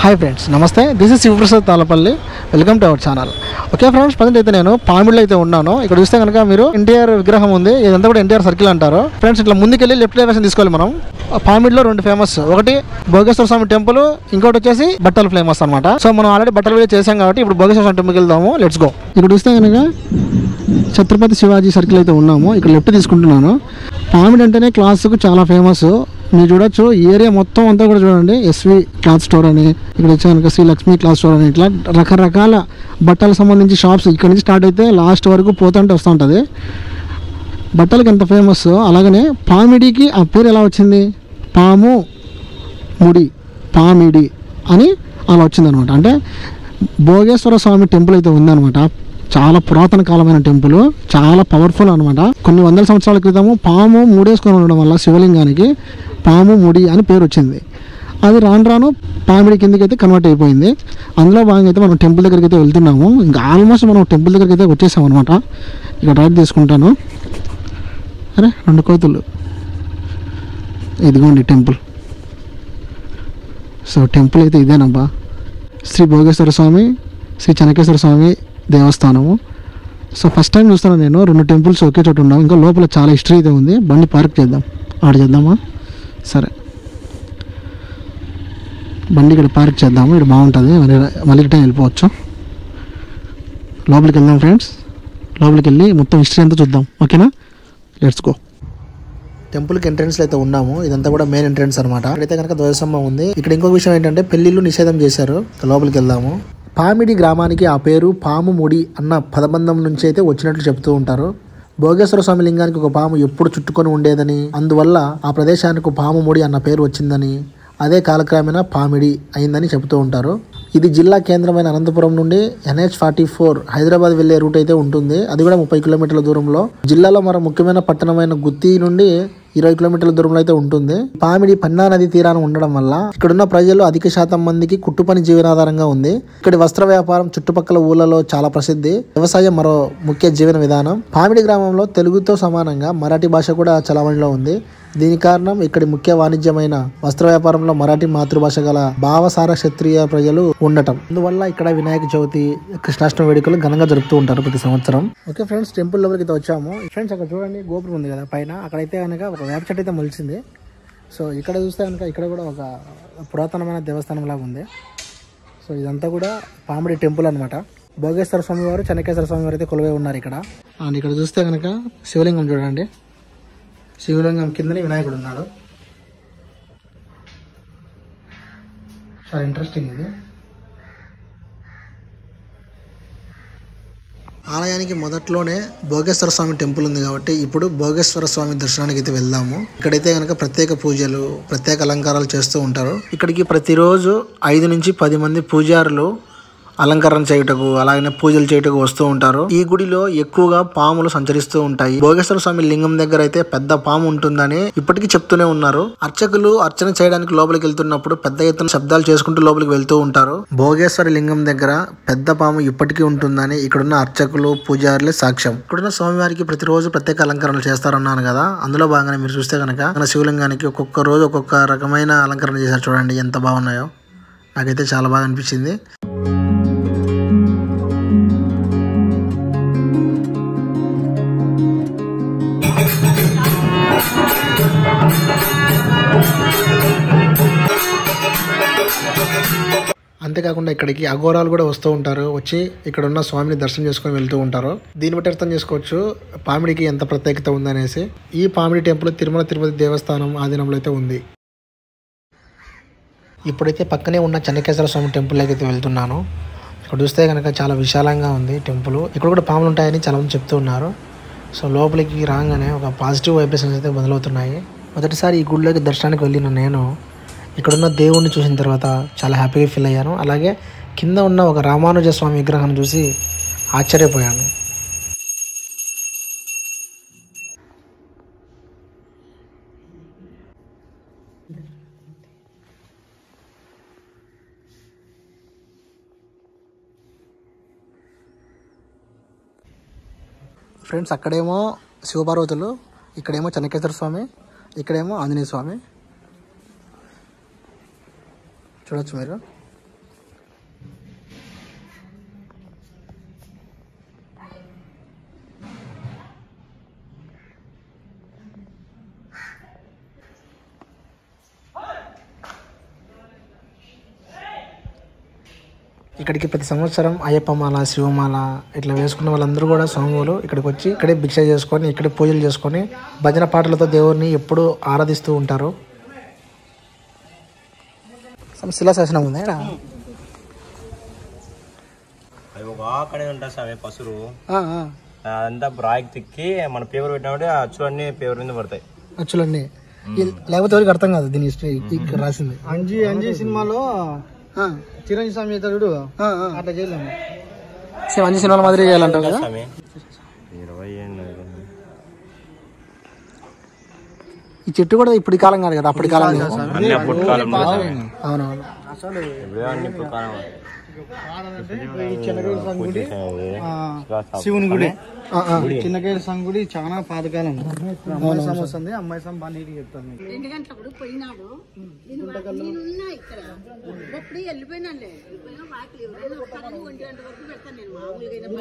Hi friends నమస్తే this is Shivaprasad Talapalli welcome to our channel okay friends present అయితే నేను పామిడిలో అయితే ఉన్నాను ఇక్కడ చూస్తే కనుక మీరు ఎన్టీఆర్ విగ్రహం ఉంది ఇదంతా కూడా ఎన్టీఆర్ సర్కిల్ అంటారు ఫ్రెండ్స్ ఇట్లా ముందుకెళ్ళి లెఫ్ట్ డైరెక్షన్ తీసుకోవాలి మనం ఆ పామిడిలో రెండు ఫేమస్ ఒకటి భోగేశ్వర స్వామి టెంపుల్ ఇంకోటి వచ్చేసి బట్టలు ఫేమస్ అనమాట సో మనం ఆల్రెడీ బట్టలు వీడియో చేసాం కాబట్టి ఇప్పుడు భోగేశ్వర స్వామి టెంపుల్కి వెళ్దాము లెట్స్ గో ఇక్కడ చూస్తే కనుక ఛత్రపతి శివాజీ సర్కిల్ అయితే ఉన్నాము ఇక్కడ లెఫ్ట్ తీసుకుంటున్నాను పామిడి అంటేనే క్లాస్కు చాలా ఫేమస్ మీరు చూడొచ్చు ఈ ఏరియా మొత్తం అంతా కూడా చూడండి ఎస్వి క్లాత్ స్టోర్ అని ఇక్కడ వచ్చి కనుక శ్రీ లక్ష్మీ క్లాత్ స్టోర్ అని ఇట్లా రకరకాల బట్టలకు సంబంధించి షాప్స్ ఇక్కడ నుంచి స్టార్ట్ అయితే లాస్ట్ వరకు పోతుంటే వస్తూ ఉంటుంది బట్టలకి ఎంత ఫేమస్ అలాగనే పామిడికి ఆ పేరు ఎలా వచ్చింది పాము ముడి పామిడి అని అలా వచ్చిందనమాట అంటే భోగేశ్వర స్వామి టెంపుల్ అయితే ఉందన్నమాట చాలా పురాతన కాలమైన టెంపుల్ చాలా పవర్ఫుల్ అనమాట కొన్ని వందల సంవత్సరాల క్రితము పాము ముడేసుకొని ఉండడం వల్ల శివలింగానికి పాము ముడి అని పేరు వచ్చింది అది రాను రాను పామిడి కిందకి అయితే కన్వర్ట్ అయిపోయింది అందులో భాగంగా అయితే మనం టెంపుల్ దగ్గరికి అయితే వెళ్తున్నాము ఇంకా ఆల్మోస్ట్ మనం టెంపుల్ దగ్గరికి అయితే వచ్చేసాం అనమాట ఇక్కడ రైట్ తీసుకుంటాను అరే రెండు కోతులు ఇదిగోండి టెంపుల్ సో టెంపుల్ అయితే ఇదేనబ్బా శ్రీ భోగేశ్వర స్వామి శ్రీ చెనకేశ్వర స్వామి దేవస్థానము సో ఫస్ట్ టైం చూస్తాను నేను రెండు టెంపుల్స్ ఒకే చోట ఉన్నాం ఇంకా లోపల చాలా హిస్టరీ అయితే ఉంది బండి పార్క్ చేద్దాం ఆడ చేద్దామా సరే బండి ఇక్కడ పార్క్ చేద్దాము ఇక్కడ బాగుంటుంది మళ్ళీ మళ్ళీ రిటర్న్ వెళ్ళిపోవచ్చు లోపలికి వెళ్దాం ఫ్రెండ్స్ లోపలికి వెళ్ళి మొత్తం హిస్టరీ అంతా చూద్దాం ఓకేనా లెట్స్ గో టెంపుల్కి ఎంట్రన్స్ అయితే ఉన్నాము ఇదంతా కూడా మెయిన్ ఎంట్రన్స్ అనమాట ఇక్కడైతే కనుక ధ్వజస్తంభం ఉంది ఇక్కడ ఇంకొక విషయం ఏంటంటే పెళ్లిళ్ళు నిషేధం చేశారు ఇక లోపలికి వెళ్దాము పామిడి గ్రామానికి ఆ పేరు పాము ముడి అన్న పదబంధం నుంచి అయితే వచ్చినట్లు చెప్తూ ఉంటారు భోగేశ్వర స్వామి లింగానికి ఒక పాము ఎప్పుడు చుట్టుకొని ఉండేదని అందువల్ల ఆ ప్రదేశానికి పాము ముడి అన్న పేరు వచ్చిందని అదే కాలక్రమేణా పామిడి అయిందని చెబుతూ ఉంటారు ఇది జిల్లా కేంద్రమైన అనంతపురం నుండి ఎన్హెచ్ ఫార్టీ ఫోర్ హైదరాబాద్ వెళ్లే రూట్ అయితే ఉంటుంది అది కూడా ముప్పై కిలోమీటర్ల దూరంలో జిల్లాలో మరో ముఖ్యమైన పట్టణమైన గుత్తి నుండి ఇరవై కిలోమీటర్ల దూరంలో అయితే ఉంటుంది పామిడి పన్నా నది తీరాన ఉండడం వల్ల ఇక్కడున్న ప్రజలు అధిక శాతం మందికి కుట్టుపని జీవనాధారంగా ఉంది ఇక్కడి వస్త్ర వ్యాపారం చుట్టుపక్కల ఊళ్ళలో చాలా ప్రసిద్ధి వ్యవసాయం మరో ముఖ్య జీవన విధానం పామిడి గ్రామంలో తెలుగుతో సమానంగా మరాఠీ భాష కూడా చలామణిలో ఉంది దీని కారణం ఇక్కడి ముఖ్య వాణిజ్యమైన వస్త్ర వ్యాపారంలో మరాఠీ మాతృభాష గల భావసార క్షత్రియ ప్రజలు ఉండటం అందువల్ల ఇక్కడ వినాయక చవితి కృష్ణాష్టమి వేడుకలు ఘనంగా జరుపుతూ ఉంటారు ప్రతి సంవత్సరం ఓకే ఫ్రెండ్స్ టెంపుల్ లోపలికి అయితే వచ్చాము ఫ్రెండ్స్ అక్కడ చూడండి గోపురం ఉంది కదా పైన అక్కడైతే కనుక ఒక వేప చెట్టు అయితే మొలిచింది సో ఇక్కడ చూస్తే కనుక ఇక్కడ కూడా ఒక పురాతనమైన దేవస్థానం లాగా ఉంది సో ఇదంతా కూడా పామిడి టెంపుల్ అనమాట భోగేశ్వర స్వామి వారు చెనకేశ్వర స్వామి వారు అయితే కొలువై ఉన్నారు ఇక్కడ అండ్ ఇక్కడ చూస్తే కనుక శివలింగం చూడండి శివలింగం కిందనే వినాయకుడు ఉన్నాడు చాలా ఇంట్రెస్టింగ్ ఇది ఆలయానికి మొదట్లోనే భోగేశ్వర స్వామి టెంపుల్ ఉంది కాబట్టి ఇప్పుడు భోగేశ్వర స్వామి దర్శనానికి అయితే వెళ్దాము ఇక్కడైతే కనుక ప్రత్యేక పూజలు ప్రత్యేక అలంకారాలు చేస్తూ ఉంటారు ఇక్కడికి ప్రతిరోజు ఐదు నుంచి పది మంది పూజారులు అలంకరణ చేయుటకు అలాగనే పూజలు చేయుటకు వస్తూ ఉంటారు ఈ గుడిలో ఎక్కువగా పాములు సంచరిస్తూ ఉంటాయి భోగేశ్వర స్వామి లింగం దగ్గర అయితే పెద్ద పాము ఉంటుందని ఇప్పటికీ చెప్తూనే ఉన్నారు అర్చకులు అర్చన చేయడానికి లోపలికి వెళ్తున్నప్పుడు పెద్ద ఎత్తున శబ్దాలు చేసుకుంటూ లోపలికి వెళ్తూ ఉంటారు భోగేశ్వర లింగం దగ్గర పెద్ద పాము ఇప్పటికీ ఉంటుందని ఇక్కడున్న అర్చకులు పూజారులే సాక్ష్యం ఇక్కడున్న స్వామివారికి ప్రతిరోజు ప్రత్యేక అలంకరణలు చేస్తారన్నాను కదా అందులో భాగంగా మీరు చూస్తే కనుక మన శివలింగానికి ఒక్కొక్క రోజు ఒక్కొక్క రకమైన అలంకరణ చేశారు చూడండి ఎంత బాగున్నాయో నాకైతే చాలా బాగా అనిపించింది అంతేకాకుండా ఇక్కడికి అఘోరాలు కూడా వస్తూ ఉంటారు వచ్చి ఇక్కడ ఉన్న స్వామిని దర్శనం చేసుకొని వెళ్తూ ఉంటారు దీన్ని బట్టి అర్థం చేసుకోవచ్చు పామిడికి ఎంత ప్రత్యేకత ఉందనేసి ఈ పామిడి టెంపుల్ తిరుమల తిరుపతి దేవస్థానం ఆధీనంలో అయితే ఉంది ఇప్పుడైతే పక్కనే ఉన్న చెన్నకేశ్వర స్వామి టెంపుల్లోకి అయితే వెళ్తున్నాను ఇక్కడ చూస్తే కనుక చాలా విశాలంగా ఉంది టెంపుల్ ఇక్కడ కూడా పాములు ఉంటాయని చాలా మంది చెప్తూ ఉన్నారు సో లోపలికి రాగానే ఒక పాజిటివ్ వైబ్రేషన్స్ అయితే మొదలవుతున్నాయి మొదటిసారి ఈ గుడిలోకి దర్శనానికి వెళ్ళిన నేను ఇక్కడున్న దేవుణ్ణి చూసిన తర్వాత చాలా హ్యాపీగా ఫీల్ అయ్యాను అలాగే కింద ఉన్న ఒక రామానుజ స్వామి విగ్రహాన్ని చూసి ఆశ్చర్యపోయాను ఫ్రెండ్స్ అక్కడేమో శివపార్వతులు ఇక్కడేమో చెన్నకేశ్వర స్వామి ఇక్కడేమో ఆంజనేయ స్వామి చూడొచ్చు మీరు ఇక్కడికి ప్రతి సంవత్సరం అయ్యప్ప మాల శివమాల ఇట్లా వేసుకున్న వాళ్ళందరూ కూడా స్వాములు ఇక్కడికి వచ్చి ఇక్కడే భిక్ష చేసుకొని ఇక్కడే పూజలు చేసుకొని భజన పాటలతో దేవుడిని ఎప్పుడూ ఆరాధిస్తూ ఉంటారు సమ్ శిలాశాసనం ఉంది ఈడ? అది ఒక ఆకడే ఉంటుంది సార్ పసురు ఆ, ఆ. అంతా రాయికి తిక్కి మన పేపర్ పెట్టినప్పుడు ఆ అచ్చులన్నీ పేపర్ మీద పడతాయి అచ్చులన్నీ ఇది- లేకపోతే ఎవరికి అర్థం కాదు దీని హిస్టరీ ఇక్కడ రాసింది అంజీ అంజీ సినిమాలో ఆ, చిరంజీవి స్వామి ఇతరుడు ఆ, ఆ. అట్లా చేయలేము సేమ్ అన్ని సినిమాల మాదిరి చేయాలంటావు కదా స్వామి ఇరవై ఏళ్ళు ఈ చెట్టు కూడా ఇప్పుడు కాలం కాదు కదా అప్పటి కాలం కదా. అన్ని అప్పుడు కాలంలో స్వామి. అవునవును ఇప్పుడే అన్ని ఇప్పుడు కాలం గుడి పూజ శివుని గుడి ఆ, ఆ. చిన్నకేళ్ళ స్వామి గుడి చాలా పాతకాలం అమ్మాయి స్వామి వస్తుంది అమ్మాయి స్వామి బాగా నీట్గా చెప్తాను రెండు గంటలప్పుడు పోయినాడు నేను వా- నేనున్నా ఇక్కడ అప్పుడు వెళ్ళిపోయినానులే వెళ్ళిపోయినా వాకిలి ఎవరైనా వస్తారని ఒంటి గంట వరకు పెడతాను నేను మామూలుగా అయినా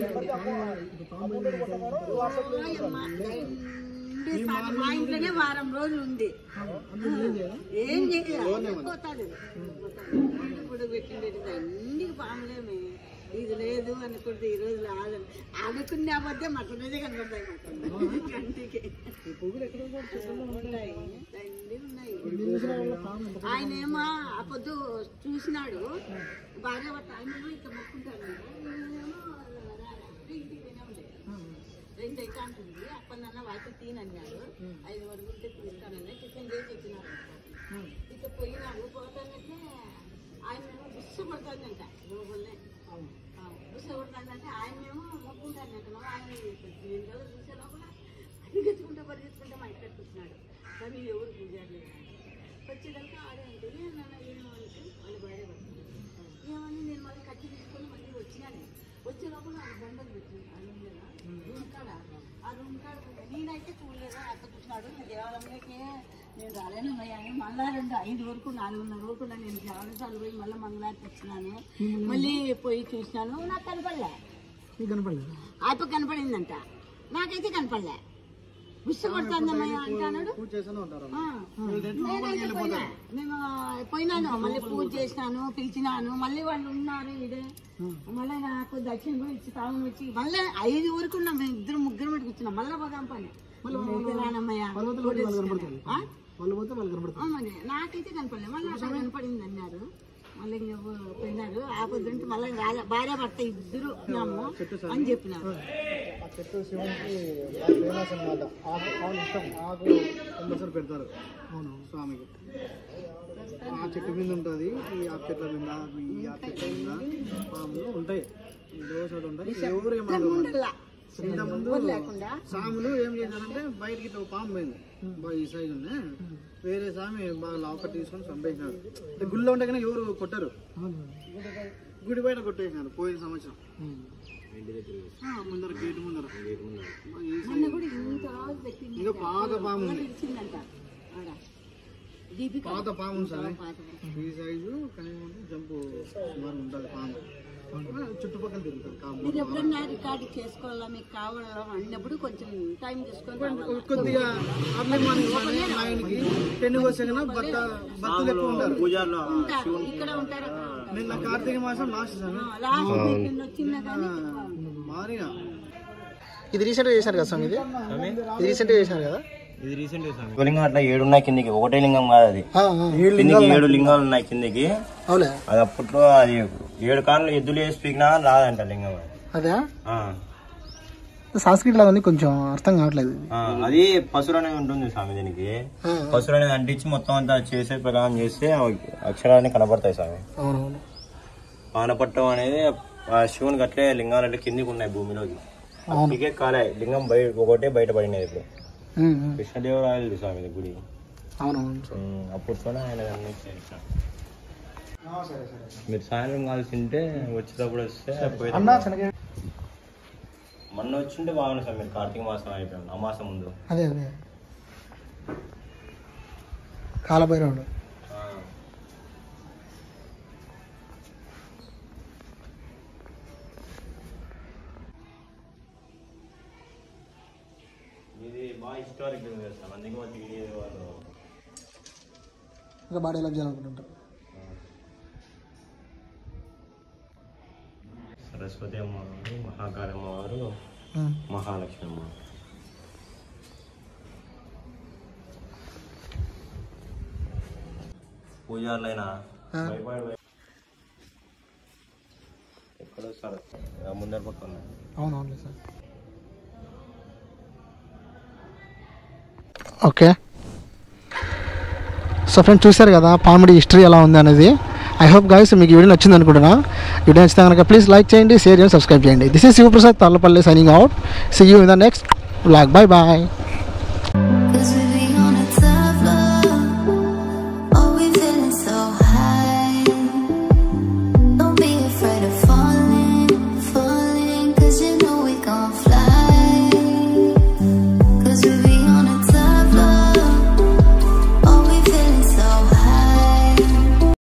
పన్నెండు ఓయమ్మ, నిండు సాగు. మా ఇంట్లోనే వారం రోజులు ఉంది ఏం చేయలేదు ఇప్పుడు పెట్టిండేది అన్నికి పాములేమే ఇది లేదు అనుకుంటే ఈ రోజు రాదు అనుకునే అబద్ధం అట్లనే కనబడతాయి మాకు కంటికి ఉంటాయి. దండిగా ఉన్నాయి. ఆయన ఏమో ఆ పొద్దు చూసినాడు భార్య భర్త ఆయన ఏమో ఇక్కడ మొక్కుంటారు నేనేమో రారా. ఇంటికి పోయినాంలే. రెండు అయితే అంటుంది అప్పనన్న వాటి తీనన్నాడు ఐదు వరకు ఉంటే తీస్తానని టిఫిన్ చేసి వచ్చినాడు ఇక పోయినాడు పోతానంటే ఆయన ఏమో బుస్సు పడుతుందంట లోపలనే బుస్సు పడుతుందంటే ఆయన ఏమో మొక్కుంటానంట ఆయన నేను ఎవరు చూసే లోపల పరిగెత్తుకుంటూ పరిగెత్తుకుంటూ మా ఇక్కడికి వచ్చినాడు కానీ ఎవరు పూజారు లేదు వచ్చేదాకా ఆడే ఉంటుంది నాన్న ఏమనుకు వాళ్ళు భార్య పడుతుంది ఏమని నేను మళ్ళీ కట్టి తీసుకొని మళ్ళీ వచ్చినాను వచ్చే లోపల ఆ దండలు పెట్టింది ఆ రూమ్ లేదా రూమ్ కాడ ఆ రూమ్ కాడ నేనైతే చూడలేదు అక్క చూసినాడు నేను దేవాలయంలోకి నేను రాలేను అని మళ్ళా రెండు ఐదు వరకు నాలుగున్నర వరకు నేను దేవాలయాలు పోయి మళ్ళీ మంగళారతి వచ్చినాను మళ్ళీ పోయి చూసినాను నాకు కనపడలే నీకు కనపడలేదు ఆప కనపడిందంట నాకైతే కనపడలే విసుగొడుతుందమ్మయ్య అంటాడు పూజ చేస్తూనే ఉంటారు ఆ, నేనైతే పోయినా. నేను పోయినాను మళ్ళీ పూజ చేసినాను పిలిచినాను మళ్ళీ వాళ్ళు ఉన్నారు ఇదే మళ్ళీ నాకు దక్షిణ కూడా ఇచ్చి తాము వచ్చి మళ్ళీ ఐదు వరకు ఉన్నాం మేము ఇద్దరు ముగ్గురు మటుకు వచ్చినాం మళ్ళీ పోదాం పని మళ్ళీ రానమ్మయ్య ఆ? వాళ్ళు పోతే వాళ్ళు కనపడతారు ఆ, మరి నాకైతే కనపడలేదు మళ్ళీ అక్కడ కనపడింది అన్నారు మళ్ళీ ఇంక పోయినారు ఆ పొద్దుంటే మళ్ళీ రాలే భార్య భర్త ఇద్దరు ఉన్నాము అని చెప్పినారు ఆ చెట్టు శివునికి ఫేమస్ అనమాట ఆకు ఆకు ఇష్టం ఆకు కంపల్సరీ పెడతారు అవును స్వామికి ఆ చెట్టు మీద ఉంటుంది ఈ ఆ చెట్ల మీద ఈ ఆ చెట్ల మీద పాములు ఉంటాయి దోశలు ఉంటాయి ఎవరు ఏమన్నారు ఉండల్లా. ఇంతకుముందు ఎవరు లేకుండా సాములు ఏం చేశారంటే బయటికి ఇట్లా ఒక పాము పోయింది బాగా ఈ సైజు ఉంది వేరే సామి బాగా లాకర్ తీసుకొని చంపేసినారు అంటే గుళ్ళో ఉంటే కానీ ఎవరు కొట్టరు గుడి బయట కొట్టేసినారు పోయిన సంవత్సరం ఆ, ముందర గేటు ముందర ఈ మొన్న కూడా ఇంత రోజు పెట్టింది ఇంకా పాత పాము ఉంది పిలిచిందంట ఆడ దీపిక పాత పాము ఉంది సార్ పాత ఈ సైజు కనీసం జంపు సుమారు ఉంటుంది పాము ఆ, చుట్టుపక్కల తిరుగుతుంది కాము మీరు ఎప్పుడన్నా రికార్డు చేసుకోవాలా మీకు కావాలా అన్నప్పుడు కొంచెం టైం తీసుకొని రావాలా. కొద్దిగా అర్లీ మార్నింగ్ నైన్కి టెన్ వచ్చే కన్నా భర్త భర్తలు ఎక్కువ ఉంటారు పూజార్లో ఉంటారు ఇక్కడ ఉంటారు అక్కడ ఉంటారు. నిన్న కార్తీక మాసం లాస్ట్ సార్ ఆ, లాస్ట్ వీక్ నిన్న వచ్చిందా కానీ మారిగా ఇది రీసెంట్గా చేశారు కదా స్వామి ఇది స్వామి ఇది రీసెంట్గా చేశారు కదా ఇది రీసెంట్ శివలింగం అట్లా ఏడు ఉన్నాయి కిందికి ఒకటే లింగం కాదు అది ఆ, ఆ. కిందికి ఏడు లింగాలు ఉన్నాయి కిందికి అవులే అది అప్పట్లో అది ఏడు కాళ్ళు ఎద్దులు వేసి పీకినా రాదంట లింగం అది. అదే ఆ. సంస్కృతి లాగా ఉంది కొంచెం అర్థం కావట్లేదు ఇది. ఆ, అది పసురు అనేది ఉంటుంది స్వామి దీనికి ఆ, పసురు అనేది అంటించి మొత్తం అంతా చేసే ప్రకారం చేస్తే ఆ అక్షరాన్ని కనబడతాయి స్వామి అవునవును పానపట్టం అనేది ఆ శివునికి అట్లే లింగాలు అట్లే కిందికి ఉన్నాయి భూమిలోకి అవును. అందుకే కాలే లింగం బయట ఒకటే బయట పడినది ఇప్పుడు ఉమ్, ఉమ్. కృష్ణదేవరాయలు స్వామి ఇది గుడి అవునవును ఉమ్, అప్పట్లోనే ఆయన అన్ని చేశారు మీరు సాయంత్రం కాల్సింటే వచ్చేటప్పుడు వస్తే పోయేటప్పుడు- అన్నా శనగ మొన్న వచ్చింటే బాగుంది సార్ మీరు కార్తీక మాసం అయిపోయింది అమాసం ముందు అదే అదే కాలభైరవుడు ఆ. ఇది బాగా హిస్టారిక్ చేస్తాం అందుకే వచ్చి వీడియో వాళ్ళు ఇంకా బాడీ ఎలా చేయాలనుకుంటుంటారు సరస్వతి అమ్మవారు మహాకాళి అమ్మవారు మహాలక్ష్మి అమ్మవారు పూజారులైన భయపడి ఎక్కడో సరస్వతి ఆ ముందర పక్క ఉన్నాయి అవునవును సార్ ఓకే సో ఫ్రెండ్స్ చూశారు కదా పామిడి హిస్టరీ ఎలా ఉంది అనేది ఐ హోప్ గాయస్ మీకు ఈ వీడియో నచ్చింది అనుకుంటున్నా వీడియో నచ్చితే కనుక ప్లీజ్ లైక్ చేయండి షేర్ చేయండి సబ్స్క్రైబ్ చేయండి this is Shivaprasad Tallapalli signing out see you in the next blog bye bye